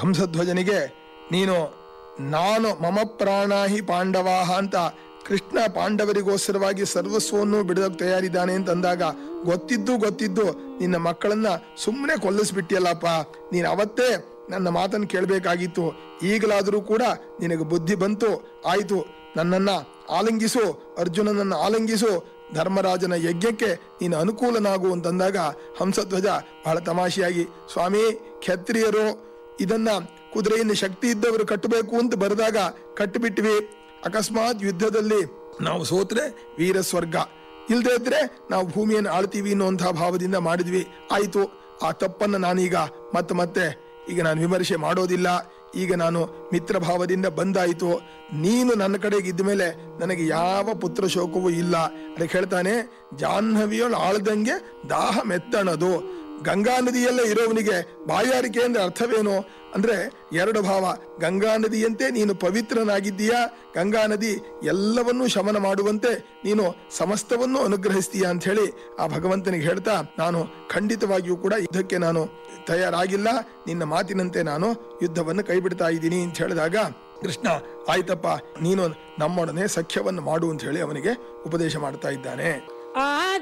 ಹಂಸಧ್ವಜನಿಗೆ ನೀನು ನಾನು ಮಮ ಪ್ರಾಣಾಹಿ ಪಾಂಡವಾಹ ಅಂತ ಕೃಷ್ಣ ಪಾಂಡವರಿಗೋಸ್ಕರವಾಗಿ ಸರ್ವಸ್ವವನ್ನು ಬಿಡೋಕ್ ತಯಾರಿದ್ದಾನೆ ಅಂತ ಅಂದಾಗ ಗೊತ್ತಿದ್ದು ಗೊತ್ತಿದ್ದು ನಿನ್ನ ಮಕ್ಕಳನ್ನ ಸುಮ್ಮನೆ ಕೊಲ್ಲಿಸ್ಬಿಟ್ಟಿಯಲ್ಲಪ್ಪ ನೀನು ಅವತ್ತೇ ನನ್ನ ಮಾತನ್ನು ಕೇಳಬೇಕಾಗಿತ್ತು ಈಗಲಾದರೂ ಕೂಡ ನಿನಗೆ ಬುದ್ಧಿ ಬಂತು ಆಯ್ತು ನನ್ನನ್ನ ಆಲಿಂಗಿಸು ಅರ್ಜುನನನ್ನ ಆಲಿಂಗಿಸು ಧರ್ಮರಾಜನ ಯಜ್ಞಕ್ಕೆ ನೀನು ಅನುಕೂಲನಾಗು ಅಂತಂದಾಗ ಹಂಸಧ್ವಜ ಬಹಳ ತಮಾಷೆಯಾಗಿ ಸ್ವಾಮಿ ಕ್ಷತ್ರಿಯರು ಇದನ್ನ ಕುದುರೆಯಿಂದ ಶಕ್ತಿ ಇದ್ದವರು ಕಟ್ಟಬೇಕು ಅಂತ ಬರೆದಾಗ ಕಟ್ಟಿಬಿಟ್ವಿ ಅಕಸ್ಮಾತ್ ಯುದ್ಧದಲ್ಲಿ ನಾವು ಸೋತ್ರೆ ವೀರ ಸ್ವರ್ಗ ಇಲ್ದೇ ಇದ್ರೆ ನಾವು ಭೂಮಿಯನ್ನು ಆಳ್ತೀವಿ ಅನ್ನುವಂತಹ ಭಾವದಿಂದ ಮಾಡಿದ್ವಿ ಆಯ್ತು ಆ ತಪ್ಪನ್ನು ನಾನೀಗ ಮತ್ತೆ ಮತ್ತೆ ಈಗ ನಾನು ವಿಮರ್ಶೆ ಮಾಡೋದಿಲ್ಲ ಈಗ ನಾನು ಮಿತ್ರ ಭಾವದಿಂದ ಬಂದಾಯಿತು ನೀನು ನನ್ನ ಕಡೆಗೆ ಇದ್ದ ಮೇಲೆ ನನಗೆ ಯಾವ ಪುತ್ರ ಶೋಕವೂ ಇಲ್ಲ ಅದಕ್ಕೆ ಹೇಳ್ತಾನೆ ಜಾಹ್ನವಿಯೊಳು ಆಳ್ದಂಗೆ ದಾಹ ಮೆತ್ತಣದು ಗಂಗಾ ನದಿಯಲ್ಲೇ ಇರೋವನಿಗೆ ಬಾಯಾರಿಕೆ ಅಂದ್ರೆ ಅರ್ಥವೇನು ಅಂದ್ರೆ ಎರಡು ಭಾವ ಗಂಗಾ ನದಿಯಂತೆ ನೀನು ಪವಿತ್ರನಾಗಿದ್ದೀಯಾ ಗಂಗಾ ನದಿ ಎಲ್ಲವನ್ನೂ ಶಮನ ಮಾಡುವಂತೆ ನೀನು ಸಮಸ್ತವನ್ನು ಅನುಗ್ರಹಿಸ್ತೀಯಾ ಅಂತ ಹೇಳಿ ಆ ಭಗವಂತನಿಗೆ ಹೇಳ್ತಾ ನಾನು ಖಂಡಿತವಾಗಿಯೂ ಕೂಡ ಯುದ್ಧಕ್ಕೆ ನಾನು ತಯಾರಾಗಿಲ್ಲ ನಿನ್ನ ಮಾತಿನಂತೆ ನಾನು ಯುದ್ಧವನ್ನು ಕೈ ಬಿಡ್ತಾ ಇದ್ದೀನಿ ಅಂತ ಹೇಳಿದಾಗ ಕೃಷ್ಣ ಆಯ್ತಪ್ಪ ನೀನು ನಮ್ಮೊಡನೆ ಸಖ್ಯವನ್ನು ಮಾಡು ಅಂತ ಹೇಳಿ ಅವನಿಗೆ ಉಪದೇಶ ಮಾಡ್ತಾ ಇದ್ದಾನೆ ಆ